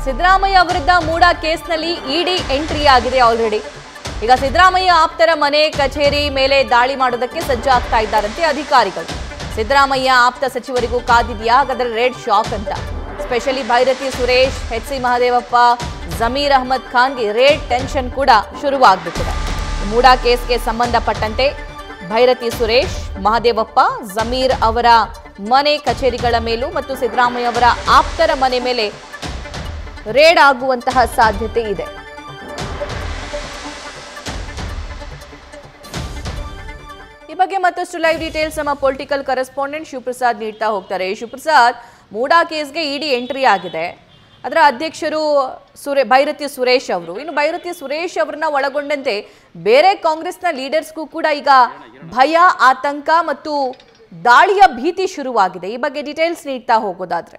ಸಿದ್ದರಾಮಯ್ಯ ವಿರುದ್ಧ ಮೂಡಾ ಕೇಸ್ನಲ್ಲಿ ಇಡಿ ಎಂಟ್ರಿ ಆಗಿದೆ ಆಲ್ರೆಡಿ ಈಗ ಸಿದ್ದರಾಮಯ್ಯ ಆಪ್ತರ ಮನೆ ಕಚೇರಿ ಮೇಲೆ ದಾಳಿ ಮಾಡೋದಕ್ಕೆ ಸಜ್ಜಾಗ್ತಾ ಇದ್ದಾರಂತೆ ಅಧಿಕಾರಿಗಳು ಸಿದ್ದರಾಮಯ್ಯ ಆಪ್ತ ಸಚಿವರಿಗೂ ಕಾದಿದೆಯಾ ಹಾಗಾದ್ರೆ ರೆಡ್ ಶಾಕ್ ಅಂತ specially Byrathi Suresh H C Mahadevappa Zameer Ahmed ಖಾನ್ಗೆ ರೇಡ್ ಟೆನ್ಷನ್ ಕೂಡ ಶುರುವಾಗ್ಬಿಟ್ಟಿದೆ ಮೂಡಾ ಕೇಸ್ಗೆ ಸಂಬಂಧಪಟ್ಟಂತೆ ಭೈರತಿ ಸುರೇಶ್ ಮಹದೇವಪ್ಪ ಜಮೀರ್ ಅವರ ಮನೆ ಕಚೇರಿಗಳ ಮೇಲೂ ಮತ್ತು ಸಿದ್ದರಾಮಯ್ಯ ಅವರ ಆಪ್ತರ ಮನೆ ಮೇಲೆ ರೇಡ್ ಆಗುವಂತಹ ಸಾಧ್ಯತೆ ಇದೆ ಈ ಬಗ್ಗೆ ಮತ್ತಷ್ಟು ಲೈವ್ ಡೀಟೇಲ್ಸ್ ನಮ್ಮ ಪೊಲಿಟಿಕಲ್ ಕರೆಸ್ಪಾಂಡೆಂಟ್ ಶಿವಪ್ರಸಾದ್ ನೀಡ್ತಾ ಹೋಗ್ತಾರೆ ಶಿವಪ್ರಸಾದ್ ಮೂಡಾ ಕೇಸ್ಗೆ ಇಡಿ ಎಂಟ್ರಿ ಆಗಿದೆ ಅದರ ಅಧ್ಯಕ್ಷರು ಸುರೇ ಭೈರತಿ ಸುರೇಶ್ ಅವರು ಇನ್ನು ಭೈರತಿ ಸುರೇಶ್ ಅವರನ್ನ ಒಳಗೊಂಡಂತೆ ಬೇರೆ ಕಾಂಗ್ರೆಸ್ನ ಲೀಡರ್ಸ್ಗೂ ಕೂಡ ಈಗ ಭಯ ಆತಂಕ ಮತ್ತು ದಾಳಿಯ ಭೀತಿ ಶುರುವಾಗಿದೆ ಈ ಬಗ್ಗೆ ಡೀಟೇಲ್ಸ್ ನೀಡ್ತಾ ಹೋಗೋದಾದ್ರೆ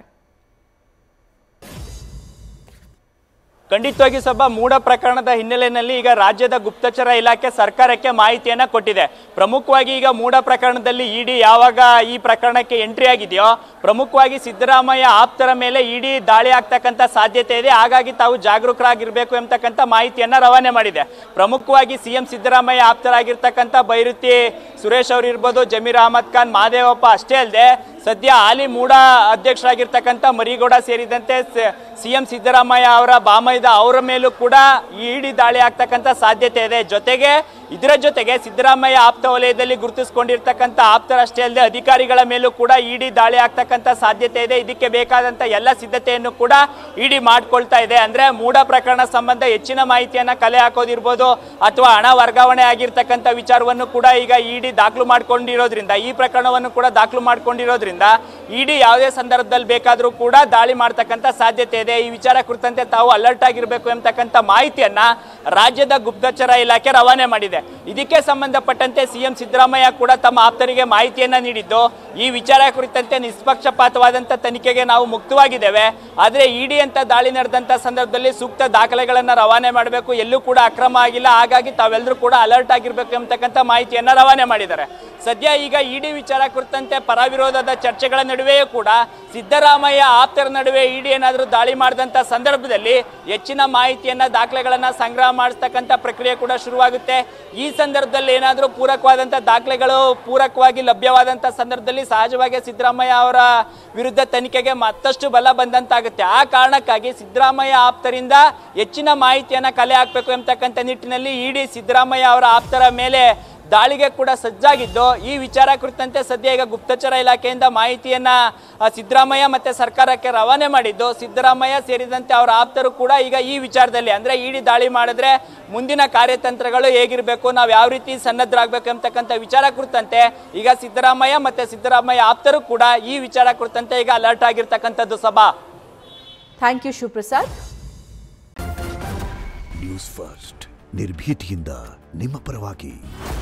ಖಂಡಿತವಾಗಿ ಸಭ ಮೂಡ ಪ್ರಕರಣದ ಹಿನ್ನೆಲೆಯಲ್ಲಿ ಈಗ ರಾಜ್ಯದ ಗುಪ್ತಚರ ಇಲಾಖೆ ಸರ್ಕಾರಕ್ಕೆ ಮಾಹಿತಿಯನ್ನ ಕೊಟ್ಟಿದೆ ಪ್ರಮುಖವಾಗಿ ಈಗ ಮೂಡ ಪ್ರಕರಣದಲ್ಲಿ ಇಡಿ ಯಾವಾಗ ಈ ಪ್ರಕರಣಕ್ಕೆ ಎಂಟ್ರಿ ಆಗಿದೆಯೋ ಪ್ರಮುಖವಾಗಿ ಸಿದ್ದರಾಮಯ್ಯ ಆಪ್ತರ ಮೇಲೆ ಇಡಿ ದಾಳಿ ಆಗ್ತಕ್ಕಂಥ ಸಾಧ್ಯತೆ ಇದೆ ಹಾಗಾಗಿ ತಾವು ಜಾಗರೂಕರಾಗಿರ್ಬೇಕು ಎಂಬತಕ್ಕಂಥ ಮಾಹಿತಿಯನ್ನ ರವಾನೆ ಮಾಡಿದೆ ಪ್ರಮುಖವಾಗಿ ಸಿಎಂ ಸಿದ್ದರಾಮಯ್ಯ ಆಪ್ತರಾಗಿರ್ತಕ್ಕಂಥ ಬೈರುತಿ ಸುರೇಶ್ ಅವರು ಇರ್ಬೋದು ಜಮೀರ್ ಅಹಮದ್ ಖಾನ್ ಮಹದೇವಪ್ಪ ಅಷ್ಟೇ ಅಲ್ಲದೆ ಸದ್ಯ ಹಾಲಿ ಮೂಡ ಅಧ್ಯಕ್ಷರಾಗಿರ್ತಕ್ಕಂಥ ಮರಿಗೌಡ ಸೇರಿದಂತೆ ಸಿಎಂ ಸಿದ್ದರಾಮಯ್ಯ ಅವರ ಬಾಮೈದ ಅವರ ಮೇಲೂ ಕೂಡ ಇಡಿ ದಾಳಿ ಆಗ್ತಕ್ಕಂಥ ಸಾಧ್ಯತೆ ಇದೆ ಜೊತೆಗೆ ಇದರ ಜೊತೆಗೆ ಸಿದ್ದರಾಮಯ್ಯ ಆಪ್ತ ವಲಯದಲ್ಲಿ ಗುರುತಿಸಿಕೊಂಡಿರ್ತಕ್ಕಂಥ ಆಪ್ತರಷ್ಟೇ ಅಲ್ಲದೆ ಅಧಿಕಾರಿಗಳ ಮೇಲೂ ಕೂಡ ಇಡಿ ದಾಳಿ ಆಗ್ತಕ್ಕಂಥ ಸಾಧ್ಯತೆ ಇದೆ ಇದಕ್ಕೆ ಬೇಕಾದಂತ ಎಲ್ಲ ಸಿದ್ಧತೆಯನ್ನು ಕೂಡ ಇಡಿ ಮಾಡ್ಕೊಳ್ತಾ ಇದೆ ಅಂದ್ರೆ ಮೂಡ ಪ್ರಕರಣ ಸಂಬಂಧ ಹೆಚ್ಚಿನ ಮಾಹಿತಿಯನ್ನ ಕಲೆ ಹಾಕೋದಿರ್ಬೋದು ಅಥವಾ ಹಣ ವರ್ಗಾವಣೆ ಆಗಿರ್ತಕ್ಕಂಥ ವಿಚಾರವನ್ನು ಕೂಡ ಈಗ ಇಡಿ ದಾಖಲು ಮಾಡ್ಕೊಂಡಿರೋದ್ರಿಂದ ಈ ಪ್ರಕರಣವನ್ನು ಕೂಡ ದಾಖಲು ಮಾಡ್ಕೊಂಡಿರೋದ್ರಿಂದ ಇಡಿ ಯಾವುದೇ ಸಂದರ್ಭದಲ್ಲಿ ಬೇಕಾದರೂ ಕೂಡ ದಾಳಿ ಮಾಡ್ತಕ್ಕಂಥ ಸಾಧ್ಯತೆ ಇದೆ ಈ ವಿಚಾರ ಕುರಿತಂತೆ ತಾವು ಅಲರ್ಟ್ ಆಗಿರಬೇಕು ಎಂಬತಕ್ಕಂಥ ಮಾಹಿತಿಯನ್ನ ರಾಜ್ಯದ ಗುಪ್ತಚರ ಇಲಾಖೆ ರವಾನೆ ಮಾಡಿದೆ ಇದಕ್ಕೆ ಸಂಬಂಧಪಟ್ಟಂತೆ ಸಿಎಂ ಸಿದ್ದರಾಮಯ್ಯ ಕೂಡ ತಮ್ಮ ಆಪ್ತರಿಗೆ ಮಾಹಿತಿಯನ್ನ ನೀಡಿದ್ದು ಈ ವಿಚಾರ ಕುರಿತಂತೆ ನಿಷ್ಪಕ್ಷಪಾತವಾದಂತ ತನಿಖೆಗೆ ನಾವು ಮುಕ್ತವಾಗಿದ್ದೇವೆ ಆದ್ರೆ ಇಡಿ ಅಂತ ದಾಳಿ ನಡೆದಂತ ಸಂದರ್ಭದಲ್ಲಿ ಸೂಕ್ತ ದಾಖಲೆಗಳನ್ನ ರವಾನೆ ಮಾಡಬೇಕು ಎಲ್ಲೂ ಕೂಡ ಅಕ್ರಮ ಆಗಿಲ್ಲ ಹಾಗಾಗಿ ತಾವೆಲ್ಲರೂ ಕೂಡ ಅಲರ್ಟ್ ಆಗಿರ್ಬೇಕು ಎಂಬತಕ್ಕಂಥ ಮಾಹಿತಿಯನ್ನ ರವಾನೆ ಮಾಡಿದ್ದಾರೆ ಸದ್ಯ ಈಗ ಇಡಿ ವಿಚಾರ ಕುರಿತಂತೆ ಪರ ವಿರೋಧದ ಚರ್ಚೆಗಳ ನಡುವೆಯೂ ಕೂಡ ಸಿದ್ದರಾಮಯ್ಯ ಆಪ್ತರ ನಡುವೆ ಇಡಿ ಏನಾದರೂ ದಾಳಿ ಮಾಡಿದಂಥ ಸಂದರ್ಭದಲ್ಲಿ ಹೆಚ್ಚಿನ ಮಾಹಿತಿಯನ್ನ ದಾಖಲೆಗಳನ್ನ ಸಂಗ್ರಹ ಮಾಡಿಸ್ತಕ್ಕಂಥ ಪ್ರಕ್ರಿಯೆ ಕೂಡ ಶುರುವಾಗುತ್ತೆ ಈ ಸಂದರ್ಭದಲ್ಲಿ ಏನಾದರೂ ಪೂರಕವಾದಂಥ ದಾಖಲೆಗಳು ಪೂರಕವಾಗಿ ಲಭ್ಯವಾದಂಥ ಸಂದರ್ಭದಲ್ಲಿ ಸಹಜವಾಗಿ ಸಿದ್ದರಾಮಯ್ಯ ಅವರ ವಿರುದ್ಧ ತನಿಖೆಗೆ ಮತ್ತಷ್ಟು ಬಲ ಬಂದಂತಾಗುತ್ತೆ ಆ ಕಾರಣಕ್ಕಾಗಿ ಸಿದ್ದರಾಮಯ್ಯ ಆಪ್ತರಿಂದ ಹೆಚ್ಚಿನ ಮಾಹಿತಿಯನ್ನ ಕಲೆ ಹಾಕಬೇಕು ಎಂಬತಕ್ಕಂಥ ನಿಟ್ಟಿನಲ್ಲಿ ಇಡಿ ಸಿದ್ದರಾಮಯ್ಯ ಅವರ ಆಪ್ತರ ಮೇಲೆ ದಾಳಿಗೆ ಕೂಡ ಸಜ್ಜಾಗಿದ್ದು ಈ ವಿಚಾರ ಕುರಿತಂತೆ ಸದ್ಯ ಈಗ ಗುಪ್ತಚರ ಇಲಾಖೆಯಿಂದ ಮಾಹಿತಿಯನ್ನ ಆ, ಸಿದ್ದರಾಮಯ್ಯ ಮತ್ತೆ ಸರ್ಕಾರಕ್ಕೆ ರವಾನೆ ಮಾಡಿದ್ದು ಸಿದ್ದರಾಮಯ್ಯ ಸೇರಿದಂತೆ ಅವರ ಆಪ್ತರು ಕೂಡ ಈಗ ಈ ವಿಚಾರದಲ್ಲಿ ಅಂದ್ರೆ ಇಡಿ ದಾಳಿ ಮಾಡಿದ್ರೆ ಮುಂದಿನ ಕಾರ್ಯತಂತ್ರಗಳು ಹೇಗಿರಬೇಕು ನಾವು ಯಾವ ರೀತಿ ಸನ್ನದ್ಧರಾಗಬೇಕು ಎಂಬತಕ್ಕಂಥ ವಿಚಾರ ಕುರಿತಂತೆ ಈಗ ಸಿದ್ದರಾಮಯ್ಯ ಮತ್ತೆ ಸಿದ್ದರಾಮಯ್ಯ ಆಪ್ತರು ಕೂಡ ಈ ವಿಚಾರ ಕುರಿತಂತೆ ಈಗ ಅಲರ್ಟ್ ಆಗಿರ್ತಕ್ಕಂಥದ್ದು ಸಭಾ thank you Shivaprasad News First ನಿರ್ಭೀತಿಯಿಂದ ನಿಮ್ಮ ಪರವಾಗಿ